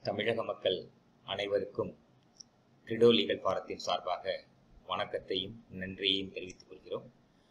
தமிழக மக்கள் அனைவருக்கும் கிரிடோ லீகல் பாரத்தின் சார்பாக வணக்கத்தையும் நன்றியையும் தெரிவித்துக் கொள்கிறோம்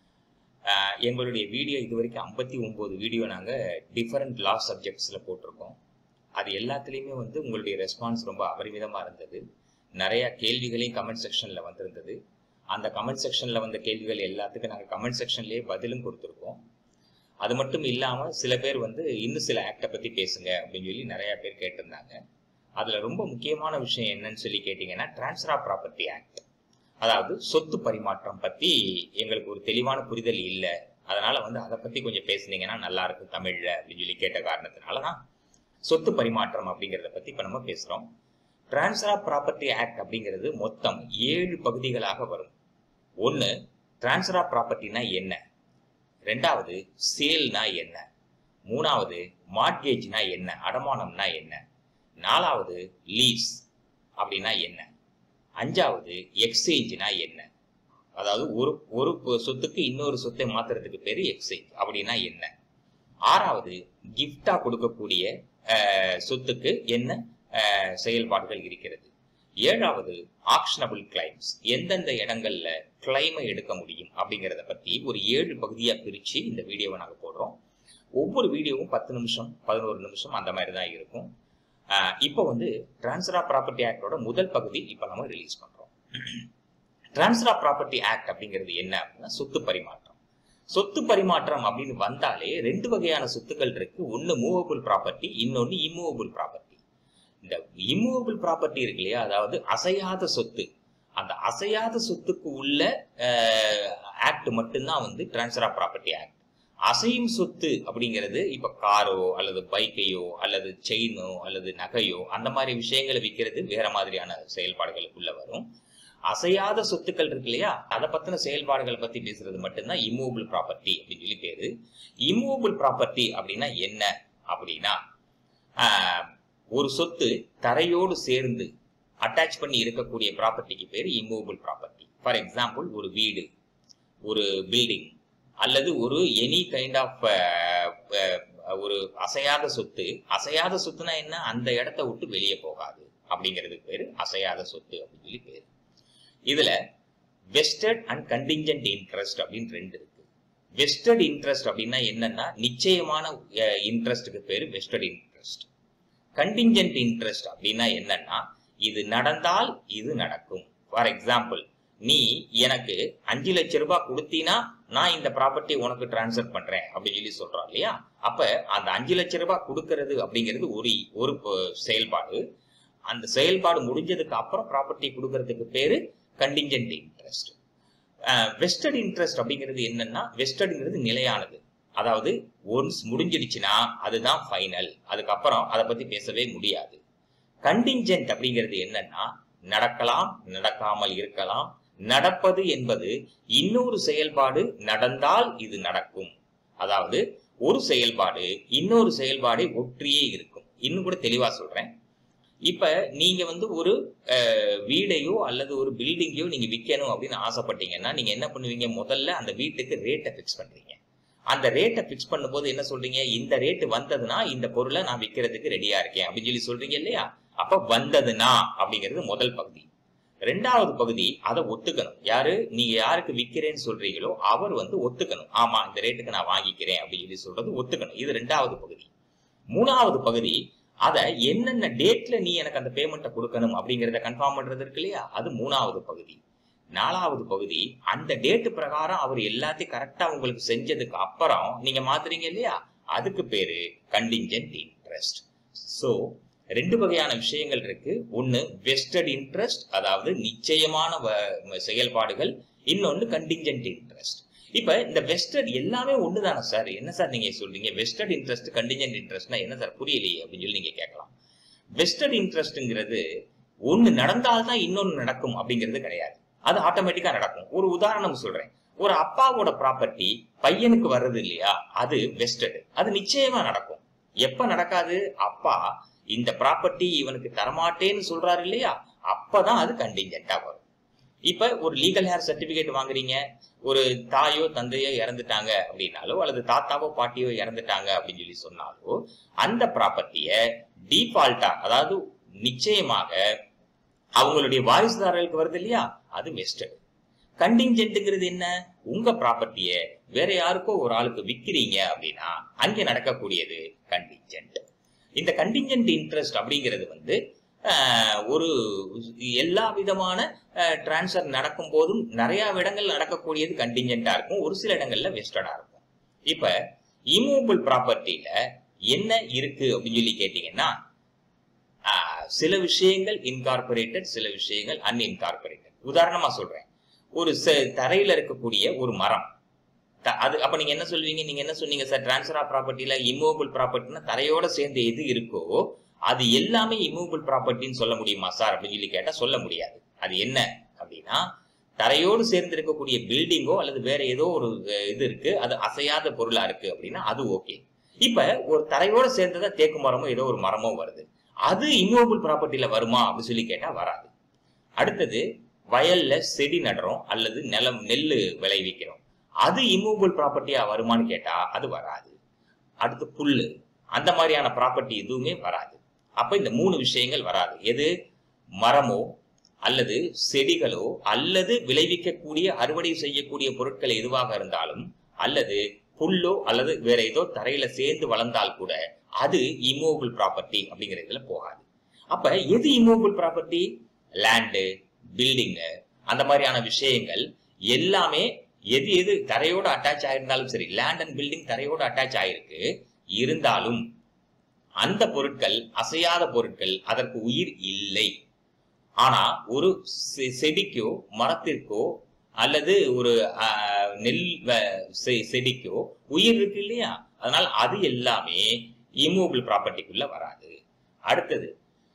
ஆஹ் எங்களுடைய வீடியோ இது வரைக்கும் ஐம்பத்தி ஒம்பது வீடியோ நாங்கள் டிஃபரெண்ட் லா சப்ஜெக்ட்ஸில் போட்டிருக்கோம் அது எல்லாத்துலேயுமே வந்து உங்களுடைய ரெஸ்பான்ஸ் ரொம்ப அபரிமிதமாக இருந்தது நிறைய கேள்விகளையும் கமெண்ட் செக்ஷனில் வந்திருந்தது அந்த கமெண்ட் செக்ஷனில் வந்த கேள்விகள் எல்லாத்துக்கும் நாங்கள் கமெண்ட் செக்ஷன்லேயே பதிலும் கொடுத்துருக்கோம் அது மட்டும் இல்லாமல் சில பேர் வந்து இன்னும் சில ஆக்டை பற்றி பேசுங்க அப்படின்னு சொல்லி நிறைய பேர் கேட்டிருந்தாங்க அதில் ரொம்ப முக்கியமான விஷயம் என்னன்னு சொல்லி கேட்டிங்கன்னா டிரான்ஸ்ஃபர் ஆஃப் ப்ராப்பர்ட்டி ஆக்ட் அதாவது சொத்து பரிமாற்றம் பற்றி எங்களுக்கு ஒரு தெளிவான புரிதல் இல்லை அதனால வந்து அதை பற்றி கொஞ்சம் பேசுனீங்கன்னா நல்லா இருக்கும் தமிழில் அப்படின்னு சொல்லி கேட்ட காரணத்தினால தான் சொத்து பரிமாற்றம் அப்படிங்கிறத பற்றி இப்போ நம்ம பேசுகிறோம் டிரான்ஸ்ஃபர் ஆஃப் ப்ராப்பர்ட்டி ஆக்ட் அப்படிங்கிறது மொத்தம் ஏழு பகுதிகளாக வரும் ஒன்று டிரான்ஸ்ஃபர் ஆஃப் ப்ராப்பர்ட்டினா என்ன ரெண்டாவது சேல்னா என்ன மூணாவது மார்கேஜ்னா என்ன அடமானம்னா என்ன நாலாவது லீஸ் அப்படின்னா என்ன அஞ்சாவது எக்ஸ்சேஞ்ச்னா என்ன அதாவது ஒரு ஒரு சொத்துக்கு இன்னொரு சொத்தை மாத்துறதுக்கு பேரு எக்ஸ்சேஞ்ச் அப்படின்னா என்ன ஆறாவது கிஃப்டா கொடுக்கக்கூடிய சொத்துக்கு என்ன செயல்பாடுகள் இருக்கிறது ஏழாவது ஆக்ஷனபிள் கிளைம்ஸ் எந்தெந்த இடங்கள்ல கிளைமை எடுக்க முடியும் அப்படிங்கிறத பத்தி ஒரு ஏழு பகுதியா பிரிச்சு இந்த வீடியோவை நாங்க போடுறோம் ஒவ்வொரு வீடியோவும் பத்து நிமிஷம் பதினோரு நிமிஷம் அந்த மாதிரி தான் இருக்கும் இப்போ வந்து டிரான்ஸ்ஃபர் ஆஃப் ப்ராப்பர்ட்டி ஆக்டோட முதல் பகுதி இப்போ நம்ம ரிலீஸ் பண்றோம் டிரான்ஸ்ஃபர் ஆஃப் ப்ராப்பர்ட்டி ஆக்ட் அப்படிங்கிறது என்ன அப்படின்னா சொத்து பரிமாற்றம் சொத்து பரிமாற்றம் அப்படின்னு வந்தாலே ரெண்டு வகையான சொத்துக்கள் இருக்கு ஒன்னு மூவபிள் ப்ராப்பர்ட்டி இன்னொன்னு இம்மூவபிள் ப்ராப்பர்ட்டி இந்த இம்மூவபிள் ப்ராப்பர்ட்டி இருக்கு இல்லையா அதாவது அசையாத சொத்து அந்த அசையாத சொத்துக்கு உள்ள ஆக்ட் மட்டும்தான் வந்து டிரான்ஸ்ஃபர் ஆஃப் ப்ராப்பர்ட்டி ஆக்ட் அசையும் சொத்து அப்படிங்கிறது இப்ப காரோ அல்லது பைக்கையோ அல்லது செயினோ அல்லது நகையோ அந்த மாதிரி விஷயங்களை விற்கிறது வேற மாதிரியான செயல்பாடுகளுக்குள்ள வரும் அசையாத சொத்துக்கள் இருக்கு இல்லையா அதை பத்தின செயல்பாடுகளை பத்தி பேசுறது மட்டும்தான் இம்மூவபிள் ப்ராப்பர்ட்டி அப்படின்னு சொல்லி பேரு இம்மூவபிள் ப்ராப்பர்ட்டி அப்படின்னா என்ன அப்படின்னா ஒரு சொத்து தரையோடு சேர்ந்து அட்டாச் பண்ணி இருக்கக்கூடிய ப்ராப்பர்ட்டிக்கு பேர் இம்மூவபிள் ப்ராப்பர்ட்டி ஃபார் எக்ஸாம்பிள் ஒரு வீடு ஒரு பில்டிங் அல்லது ஒரு எனி கைண்ட் ஆஃப் ஒரு அசையாத சொத்து அசையாத சொத்துனா என்ன அந்த இடத்த விட்டு வெளியே போகாது அப்படிங்கிறதுக்கு பேரு அசையாத சொத்து அப்படின்னு சொல்லி பேரு இதுல வெஸ்டட் அண்ட் கண்டிஞ்சன்ட் இன்ட்ரெஸ்ட் அப்படின்னு ரெண்டு இருக்கு வெஸ்டட் இன்ட்ரெஸ்ட் அப்படின்னா என்னன்னா நிச்சயமான இன்ட்ரெஸ்ட்டுக்கு பேரு வெஸ்டட் இன்ட்ரெஸ்ட் கண்டிஞ்சன்ட் இன்ட்ரெஸ்ட் அப்படின்னா என்னன்னா இது நடந்தால் இது நடக்கும் ஃபார் எக்ஸாம்பிள் நீ எனக்கு அஞ்சு லட்சம் ரூபாய் கொடுத்தீனா நான் இந்த ப்ராப்பர்ட்டி உனக்கு டிரான்ஸ்ஃபர் பண்றேன் அப்படின்னு சொல்லி சொல்றோம் இல்லையா அப்ப அந்த அஞ்சு லட்சம் ரூபாய் கொடுக்கறது அப்படிங்கிறது ஒரு ஒரு செயல்பாடு அந்த செயல்பாடு முடிஞ்சதுக்கு அப்புறம் ப்ராப்பர்ட்டி கொடுக்கறதுக்கு பேரு கண்டிஞ்சன்ட் இன்ட்ரெஸ்ட் வெஸ்டட் இன்ட்ரெஸ்ட் அப்படிங்கிறது என்னன்னா வெஸ்டடுங்கிறது நிலையானது அதாவது ஒன்ஸ் முடிஞ்சிடுச்சுன்னா அதுதான் ஃபைனல் அதுக்கப்புறம் அதை பத்தி பேசவே முடியாது கண்டிஞ்சன்ட் அப்படிங்கிறது என்னன்னா நடக்கலாம் நடக்காமல் இருக்கலாம் நடப்பது என்பது இன்னொரு செயல்பாடு நடந்தால் இது நடக்கும் அதாவது ஒரு செயல்பாடு இன்னொரு செயல்பாடை ஒற்றியே இருக்கும் இன்னும் கூட தெளிவா சொல்றேன் இப்ப நீங்க வந்து ஒரு வீடையோ அல்லது ஒரு பில்டிங்கையோ நீங்க விற்கணும் அப்படின்னு ஆசைப்பட்டீங்கன்னா நீங்க என்ன பண்ணுவீங்க முதல்ல அந்த வீட்டுக்கு ரேட்டை பிக்ஸ் பண்றீங்க அந்த ரேட்டை பிக்ஸ் பண்ணும்போது என்ன சொல்றீங்க இந்த ரேட்டு வந்ததுன்னா இந்த பொருளை நான் விற்கிறதுக்கு ரெடியா இருக்கேன் அப்படின்னு சொல்லி சொல்றீங்க இல்லையா அப்ப வந்ததுன்னா அப்படிங்கிறது முதல் பகுதி ரெண்டாவது பகுதி அதை ஒத்துக்கணும் யாரு நீங்க யாருக்கு விற்கிறேன்னு சொல்றீங்களோ அவர் வந்து ஒத்துக்கணும் ஆமா இந்த ரேட்டுக்கு நான் வாங்கிக்கிறேன் அப்படின்னு சொல்லி சொல்றது ஒத்துக்கணும் இது ரெண்டாவது பகுதி மூணாவது பகுதி அதை என்னென்ன டேட்ல நீ எனக்கு அந்த பேமெண்ட்டை கொடுக்கணும் அப்படிங்கிறத கன்ஃபார்ம் பண்றது இருக்கு இல்லையா அது மூணாவது பகுதி நாலாவது பகுதி அந்த டேட்டு பிரகாரம் அவர் எல்லாத்தையும் கரெக்டா உங்களுக்கு செஞ்சதுக்கு அப்புறம் நீங்க மாத்துறீங்க இல்லையா அதுக்கு பேரு கண்டிஞ்சன்ட் இன்ட்ரெஸ்ட் சோ ரெண்டு வகையான விஷயங்கள் இருக்கு ஒன்னு வெஸ்டட் இன்ட்ரெஸ்ட் அதாவது நிச்சயமான செயல்பாடுகள் இன்னொன்னு கண்டிஞ்சன்ட் இன்ட்ரெஸ்ட் இப்ப இந்த வெஸ்டட் எல்லாமே ஒண்ணுதானே சார் என்ன சார் நீங்க சொல்றீங்க வெஸ்டட் இன்ட்ரெஸ்ட் கண்டிஞ்சன்ட் இன்ட்ரெஸ்ட்னா என்ன சார் புரியலையே அப்படின்னு சொல்லி நீங்க கேட்கலாம் வெஸ்டட் இன்ட்ரெஸ்ட்ங்கிறது ஒன்னு நடந்தால்தான் இன்னொன்னு நடக்கும் அப்படிங்கிறது கிடையாது அது ஆட்டோமேட்டிக்கா நடக்கும் ஒரு உதாரணம் சொல்றேன் ஒரு அப்பாவோட ப்ராப்பர்ட்டி பையனுக்கு வர்றது இல்லையா அது வெஸ்டட் அது நிச்சயமா நடக்கும் எப்ப நடக்காது அப்பா இந்த ப்ராப்பர்ட்டி இவனுக்கு தரமாட்டேன்னு சொல்றாரு இல்லையா அப்பதான் அது கண்டிஞ்சென்டா வரும் இப்ப ஒரு லீகல் ஹேர் சர்டிபிகேட் வாங்குறீங்க ஒரு தாயோ தந்தையோ இறந்துட்டாங்க அப்படின்னாலோ அல்லது தாத்தாவோ பாட்டியோ இறந்துட்டாங்க அப்படின்னு சொல்லி சொன்னாலோ அந்த ப்ராப்பர்ட்டிய டிஃபால்ட்டா அதாவது நிச்சயமாக அவங்களுடைய வாரிசுதாரர்களுக்கு வருது இல்லையா அது வெஸ்டட் கண்டிஞ்சென்ட்ங்கிறது என்ன உங்க ப்ராப்பர்ட்டிய வேற யாருக்கோ ஒரு ஆளுக்கு விக்கிறீங்க அப்படின்னா அங்க நடக்கக்கூடியது கண்டிஞ்சென்ட் இந்த கண்டிஞ்சென்ட் இன்ட்ரெஸ்ட் அப்படிங்கிறது வந்து ஆஹ், ஒரு எல்லா விதமான டிரான்ஸ்ஃபர் நடக்கும் போதும் நிறைய இடங்கள் நடக்கக்கூடியது கண்டிஞ்சென்ட்டா இருக்கும் ஒரு சில இடங்கள்ல வெஸ்டடா இருக்கும் இப்ப இமூவபிள் ப்ராப்பர்ட்டியில என்ன இருக்கு அப்படின்னு சொல்லி கேட்டீங்கன்னா ஆஹ், சில விஷயங்கள் இன்கார்பரேட்டட் சில விஷயங்கள் அன்இன்கார்பரேட்டட் உதாரணமா சொல்றேன் ஒரு ச- தரையில இருக்கக்கூடிய ஒரு மரம் த- அது அப்ப நீங்க என்ன சொல்வீங்க நீங்க என்ன சொன்னீங்க சார் டிரான்ஸ்ஃபர் ஆஃப் ப்ராப்பர்ட்டில இமூவபிள் ப்ராப்பர்ட்டினா தரையோட சேர்ந்து எது இருக்கோ அது எல்லாமே இமூவபிள் ப்ராப்பர்ட்டின்னு சொல்ல முடியுமா சார் அப்படின்னு சொல்லி கேட்டா சொல்ல முடியாது அது என்ன அப்படின்னா தரையோடு சேர்ந்து இருக்கக்கூடிய பில்டிங்கோ அல்லது வேற ஏதோ ஒரு அஹ், இது இருக்கு அது அசையாத பொருளா இருக்கு அப்படின்னா அது ஓகே இப்ப ஒரு தரையோட சேர்ந்ததா தேக்கு மரமோ ஏதோ ஒரு மரமோ வருது அது இம்மூவபிள் ப்ராப்பர்ட்டில வருமா அப்படின்னு சொல்லி கேட்டா வராது அடுத்தது வயல்ல செடி நடுறோம் அல்லது நிலம் நெல்லு விளைவிக்கிறோம் அது இம்மூவபிள் ப்ராப்பர்ட்டியா வருமான்னு கேட்டா அது வராது அடுத்து புல்லு அந்த மாதிரியான ப்ராப்பர்ட்டி எதுவுமே வராது அப்ப இந்த மூணு விஷயங்கள் வராது எது மரமோ அல்லது செடிகளோ அல்லது விளைவிக்கக்கூடிய அறுவடை செய்யக்கூடிய பொருட்கள் எதுவாக இருந்தாலும் அல்லது புல்லோ அல்லது வேற ஏதோ தரையில சேர்ந்து வளர்ந்தால் கூட அது இம்மூவபிள் ப்ராப்பர்ட்டி அப்படிங்கிற இதுல போகாது அப்ப எது இம்மூவபிள் ப்ராப்பர்ட்டி லேண்டு பில்டிங்கு அந்த மாதிரியான விஷயங்கள் எல்லாமே எது எது தரையோட அட்டாச் ஆயிருந்தாலும் சரி லேண்ட் அண்ட் பில்டிங் தரையோட அட்டாச் ஆயிருக்கு இருந்தாலும் அந்த பொருட்கள் அசையாத பொருட்கள் அதற்கு உயிர் இல்லை ஆனா ஒரு செ- செடிக்கோ மரத்திற்கோ அல்லது ஒரு ஆஹ், நெல் வ- செ- செடிக்கோ உயிர் இருக்கு இல்லையா அதனால அது எல்லாமே இம்மூவபிள் ப்ராப்பர்ட்டிக்குள்ள வராது அடுத்தது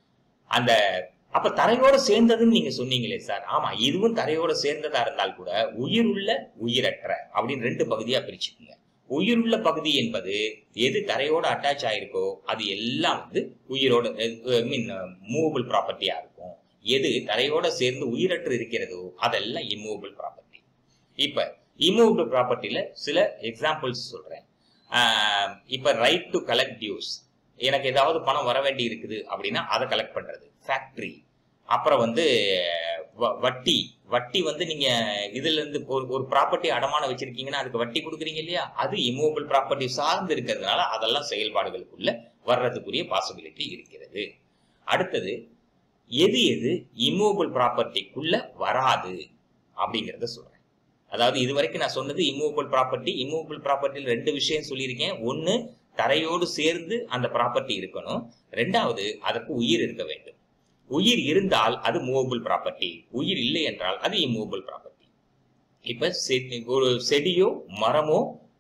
அந்த அப்ப தரையோட சேர்ந்ததுன்னு நீங்க சொன்னீங்களே சார் ஆமா இதுவும் தரையோட சேர்ந்ததா இருந்தால் கூட உயிருள்ள உயிரற்ற அப்படின்னு ரெண்டு பகுதியா பிரிச்சுக்குங்க உயிருள்ள பகுதி என்பது எது தரையோட அட்டாச் ஆயிருக்கோ அது எல்லாம் வந்து உயிரோட மீன் மூவபிள் ப்ராப்பர்ட்டியா இருக்கும் எது தரையோட சேர்ந்து உயிரற்று இருக்கிறதோ அதெல்லாம் இம்மூவபிள் ப்ராப்பர்ட்டி இப்ப இம்மூவபிள் ப்ராப்பர்ட்டியில சில எக்ஸாம்பிள்ஸ் சொல்றேன் ஆஹ் இப்ப ரைட் டு கலெக்ட் டியூஸ் எனக்கு ஏதாவது பணம் வர வேண்டி இருக்குது அப்படின்னா அதை கலெக்ட் பண்றது ஃபேக்டரி அப்புறம் வந்து வ- வட்டி வட்டி வந்து நீங்க இதுல இருந்து ஒரு ஒரு ப்ராப்பர்ட்டி அடமான வச்சிருக்கீங்கன்னா அதுக்கு வட்டி கொடுக்குறீங்க இல்லையா அது இம்மூவபிள் ப்ராப்பர்ட்டி சார்ந்து இருக்கிறதுனால அதெல்லாம் செயல்பாடுகளுக்குள்ள வர்றதுக்குரிய பாசிபிலிட்டி இருக்கிறது அடுத்தது எது எது இம்மூவபிள் ப்ராப்பர்ட்டிக்குள்ள வராது அப்படிங்கிறத சொல்றேன் அதாவது இது வரைக்கும் நான் சொன்னது இம்மூவபிள் ப்ராப்பர்ட்டி இம்மூவபிள் ப்ராப்பர்ட்டியில் ரெண்டு விஷயம் சொல்லியிருக்கேன் ஒன்னு தரையோடு சேர்ந்து அந்த ப்ராப்பர்ட்டி இருக்கணும் ரெண்டாவது அதற்கு உயிர் இருக்க வேண்டும் உயிர் இருந்தால் அது மூவபிள் ப்ராப்பர்ட்டி உயிர் இல்லை என்றால் அது இம்மூவபிள் ப்ராப்பர்ட்டி இப்ப செ- ஒரு செடியோ மரமோ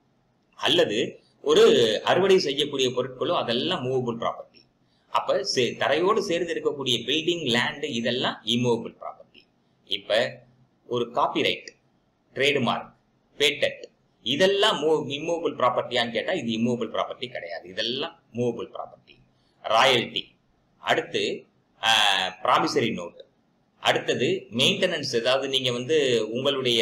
அல்லது ஒரு அறுவடை செய்யக்கூடிய பொருட்களோ அதெல்லாம் மூவபிள் ப்ராப்பர்ட்டி அப்ப செ- தரையோடு சேர்ந்து இருக்கக்கூடிய பில்டிங் லேண்ட் இதெல்லாம் இம்மூவபிள் ப்ராப்பர்ட்டி இப்ப ஒரு காப்பிரைட் ட்ரேட்மார்க் பேட்டன்ட் இதெல்லாம் இம்மூவபிள் ப்ராப்பர்ட்டியான்னு கேட்டா இது இம்மூவபிள் ப்ராப்பர்ட்டி கிடையாது இதெல்லாம் மூவபிள் ப்ராப்பர்ட்டி ராயல்டி அடுத்து ப்ராமிசரி நோட் அடுத்தது மெயின்டெனன்ஸ் அதாவது நீங்க வந்து உங்களுடைய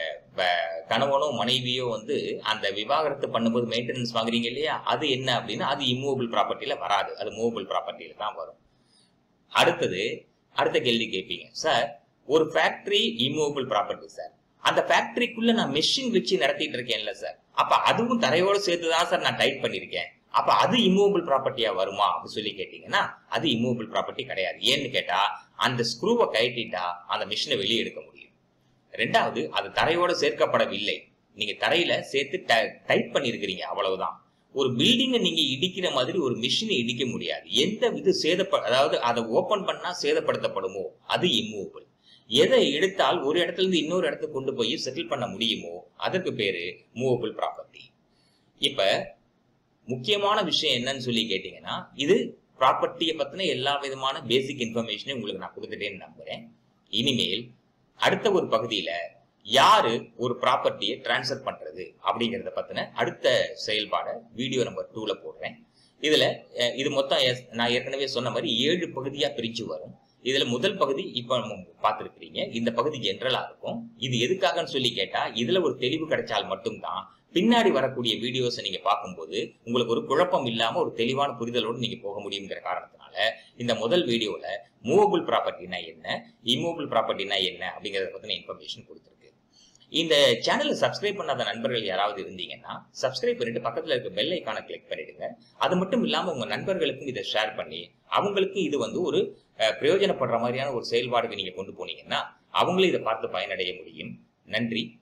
ப- கணவனோ மனைவியோ வந்து அந்த விவாகரத்து பண்ணும்போது மெயின்டெனன்ஸ் வாங்குறீங்க இல்லையா அது என்ன அப்படின்னா அது இம்மூவபிள் ப்ராப்பர்ட்டியில வராது அது மூவபிள் ப்ராப்பர்ட்டியில தான் வரும் அடுத்தது அடுத்த கேள்வி கேட்பீங்க சார் ஒரு ஃபேக்டரி இம்மூவபிள் ப்ராப்பர்ட்டி சார் அந்த ஃபேக்டரிக்குள்ள நான் மெஷின் வச்சு நடத்திட்டு இருக்கேன்ல சார் அப்ப அதுவும் தரையோட சேர்த்து தான் சார் நான் டைப் பண்ணிருக்கேன் அப்ப அது இம்மூவபிள் ப்ராப்பர்ட்டியா வருமா அப்படின்னு சொல்லி கேட்டீங்கன்னா அது இம்மூவபிள் ப்ராப்பர்ட்டி கிடையாது ஏன்னு கேட்டா அந்த ஸ்க்ரூவை கழட்டிட்டா அந்த மிஷினை வெளியே எடுக்க முடியும் ரெண்டாவது அது தரையோட சேர்க்கப்படவில்லை நீங்க தரையில சேர்த்து டைப் பண்ணிருக்கிறீங்க அவ்வளவுதான் ஒரு பில்டிங்கை நீங்க இடிக்கிற மாதிரி ஒரு மிஷினை இடிக்க முடியாது எந்த இது சேதப்ப அதாவது அதை ஓபன் பண்ணா சேதப்படுத்தப்படுமோ அது இம்மூவபிள் எதை எடுத்தால் ஒரு இடத்துல இருந்து இன்னொரு இடத்துக்கு கொண்டு போய் செட்டில் பண்ண முடியுமோ அதற்கு பேரு மூவபிள் ப்ராப்பர்ட்டி இப்ப முக்கியமான விஷயம் என்னன்னு சொல்லி கேட்டீங்கன்னா இது ப்ராப்பர்ட்டியை பத்தின எல்லா விதமான பேசிக் இன்ஃபர்மேஷனையும் உங்களுக்கு நான் கொடுத்துட்டேன்னு நம்புறேன் இனிமேல் அடுத்த ஒரு பகுதியில யாரு ஒரு ப்ராப்பர்ட்டியை டிரான்ஸ்ஃபர் பண்றது அப்படிங்கறத பத்தின அடுத்த செயல்பாடை வீடியோ நம்பர் டூல போடுறேன் இதுல அஹ், இது மொத்தம் எஸ்- நான் ஏற்கனவே சொன்ன மாதிரி ஏழு பகுதியா பிரிச்சு வரும் இதுல முதல் பகுதி இப்ப நம்ம பார்த்திருக்கிறீங்க இந்த பகுதி ஜென்ரலா இருக்கும் இது எதுக்காகன்னு சொல்லி கேட்டா இதுல ஒரு தெளிவு கிடைச்சால் மட்டும்தான் பின்னாடி வரக்கூடிய வீடியோஸை நீங்க பார்க்கும்போது உங்களுக்கு ஒரு குழப்பம் இல்லாம ஒரு தெளிவான புரிதலோடு நீங்க போக முடியுங்கிற காரணத்தினால இருக்கிறதுனால இந்த முதல் வீடியோல மூவபிள் ப்ராப்பர்ட்டினா என்ன இம்மூவபிள் ப்ராப்பர்ட்டினா என்ன அப்படிங்கறத பத்தின இன்ஃபர்மேஷன் கொடுத்துருக்கு இந்த சேனலை சப்ஸ்கிரைப் பண்ணாத நண்பர்கள் யாராவது இருந்தீங்கன்னா சப்ஸ்கிரைப் பண்ணிட்டு பக்கத்துல இருக்க பெல் ஐக்கானை கிளிக் பண்ணிடுங்க அது மட்டும் இல்லாம உங்க நண்பர்களுக்கும் இதை ஷேர் பண்ணி அவங்களுக்கும் இது வந்து ஒரு அஹ், பிரயோஜனப்படுற மாதிரியான ஒரு செயல்பாடுக்கு நீங்க கொண்டு போனீங்கன்னா அவங்களும் இதை பார்த்து பயனடைய முடியும் நன்றி